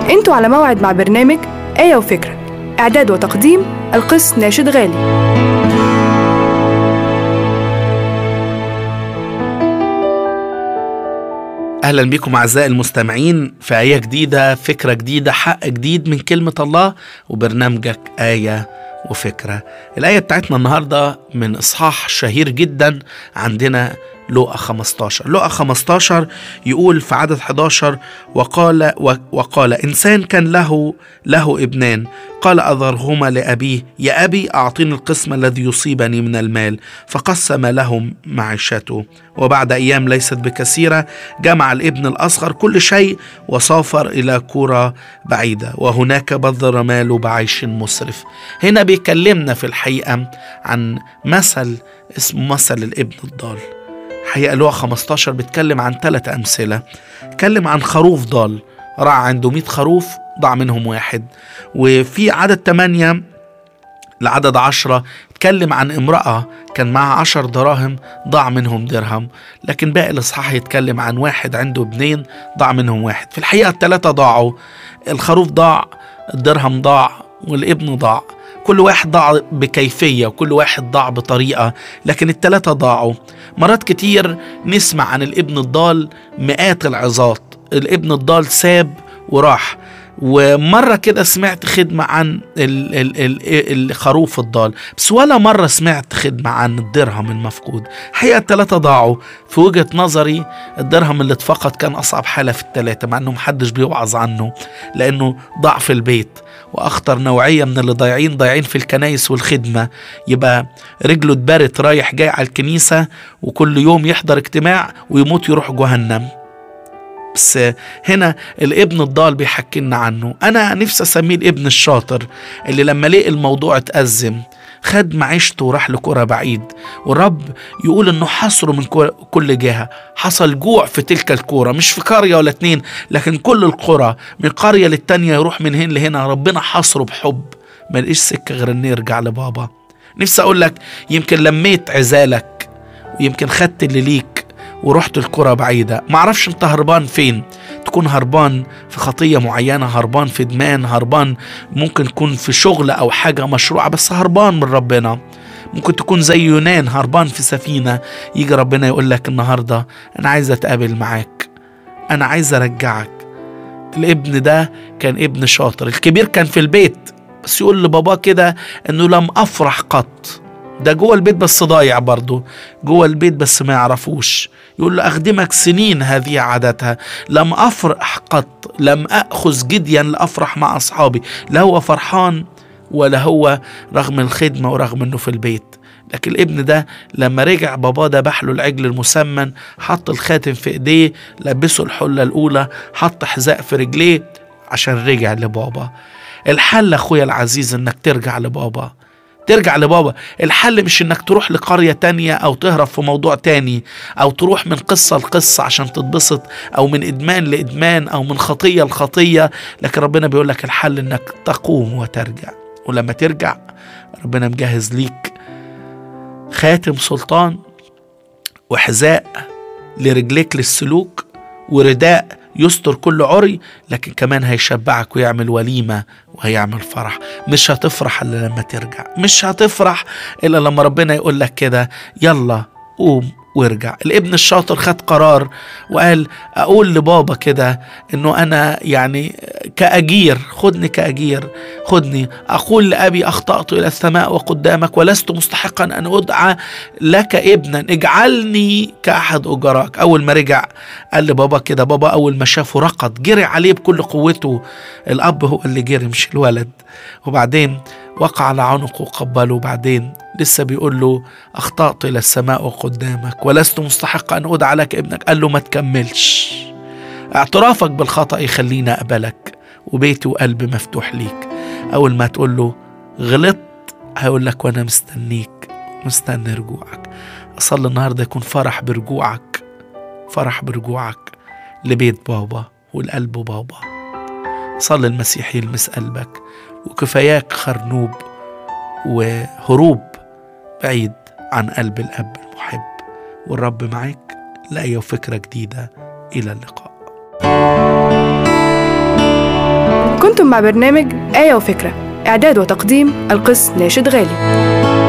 انتوا على موعد مع برنامج آية وفكرة إعداد وتقديم القس ناشد غالي اهلا بكم اعزائي المستمعين في ايه جديده فكره جديده حق جديد من كلمه الله وبرنامجك ايه وفكره الايه بتاعتنا النهارده من اصحاح شهير جدا عندنا لقى 15 لقى 15 يقول في عدد 11 وقال وقال إنسان كان له له ابنان قال أذرهما لأبيه يا أبي أعطيني القسم الذي يصيبني من المال فقسم لهم معيشته وبعد أيام ليست بكثيرة جمع الابن الأصغر كل شيء وسافر إلى كرة بعيدة وهناك بذر ماله بعيش مسرف هنا بيكلمنا في الحقيقة عن مثل اسمه مثل الابن الضال حقيقة لوح 15 بيتكلم عن ثلاث أمثلة اتكلم عن خروف ضال راعى عنده 100 خروف ضاع منهم واحد وفي عدد 8 لعدد عشرة اتكلم عن امرأة كان معها عشر دراهم ضاع منهم درهم لكن باقي الإصحاح يتكلم عن واحد عنده ابنين ضاع منهم واحد في الحقيقة الثلاثة ضاعوا الخروف ضاع الدرهم ضاع والابن ضاع كل واحد ضاع بكيفية وكل واحد ضاع بطريقة لكن التلاتة ضاعوا مرات كتير نسمع عن الابن الضال مئات العظات الابن الضال ساب وراح ومرة كده سمعت خدمة عن الخروف الضال بس ولا مرة سمعت خدمة عن الدرهم المفقود حقيقة التلاتة ضاعوا في وجهة نظري الدرهم اللي اتفقد كان أصعب حالة في التلاتة مع أنه محدش بيوعظ عنه لأنه ضاع في البيت واخطر نوعيه من اللي ضايعين ضايعين في الكنايس والخدمه يبقى رجله اتبرت رايح جاي على الكنيسه وكل يوم يحضر اجتماع ويموت يروح جهنم بس هنا الابن الضال بيحكي لنا عنه انا نفسي اسميه الابن الشاطر اللي لما لقي الموضوع اتأزم خد معيشته وراح لكرة بعيد والرب يقول انه حصره من كل جهة حصل جوع في تلك الكرة مش في قرية ولا اتنين لكن كل القرى من قرية للتانية يروح من هنا لهنا ربنا حصره بحب ما لقيش سكة غير انه يرجع لبابا نفسي اقول لك يمكن لميت عزالك ويمكن خدت اللي ليك ورحت الكرة بعيدة معرفش انت هربان فين تكون هربان في خطية معينة هربان في دمان هربان ممكن تكون في شغل أو حاجة مشروعة بس هربان من ربنا ممكن تكون زي يونان هربان في سفينة يجي ربنا يقول لك النهاردة أنا عايز أتقابل معاك أنا عايز أرجعك الابن ده كان ابن شاطر الكبير كان في البيت بس يقول لباباه كده انه لم افرح قط ده جوه البيت بس ضايع برضه جوه البيت بس ما يعرفوش يقول له أخدمك سنين هذه عادتها لم أفرح قط لم أخذ جديا لأفرح مع أصحابي لا هو فرحان ولا هو رغم الخدمة ورغم أنه في البيت لكن الابن ده لما رجع باباه ذبح له العجل المسمن حط الخاتم في ايديه لبسه الحله الاولى حط حذاء في رجليه عشان رجع لبابا الحل اخويا العزيز انك ترجع لبابا ترجع لبابا الحل مش انك تروح لقرية تانية او تهرب في موضوع تاني او تروح من قصة لقصة عشان تتبسط او من ادمان لادمان او من خطية لخطية لكن ربنا بيقول لك الحل انك تقوم وترجع ولما ترجع ربنا مجهز ليك خاتم سلطان وحذاء لرجليك للسلوك ورداء يستر كل عري لكن كمان هيشبعك ويعمل وليمة وهيعمل فرح مش هتفرح إلا لما ترجع مش هتفرح إلا لما ربنا يقول لك كده يلا قوم وارجع الابن الشاطر خد قرار وقال اقول لبابا كده انه انا يعني كاجير خدني كاجير خدني اقول لابي اخطات الى السماء وقدامك ولست مستحقا ان ادعى لك ابنا اجعلني كاحد اجراك اول ما رجع قال لبابا كده بابا اول ما شافه رقد جري عليه بكل قوته الاب هو اللي جري مش الولد وبعدين وقع على عنقه وقبله وبعدين لسه بيقول له أخطأت إلى السماء وقدامك ولست مستحق أن أدعى لك ابنك قال له ما تكملش اعترافك بالخطأ يخليني أقبلك وبيتي وقلبي مفتوح ليك أول ما تقول له غلطت هيقول لك وأنا مستنيك مستني رجوعك أصلي النهاردة يكون فرح برجوعك فرح برجوعك لبيت بابا والقلب بابا صلي المسيح يلمس قلبك وكفاياك خرنوب وهروب بعيد عن قلب الأب المحب والرب معاك لآية وفكرة جديدة إلى اللقاء كنتم مع برنامج آية وفكرة إعداد وتقديم القس ناشد غالي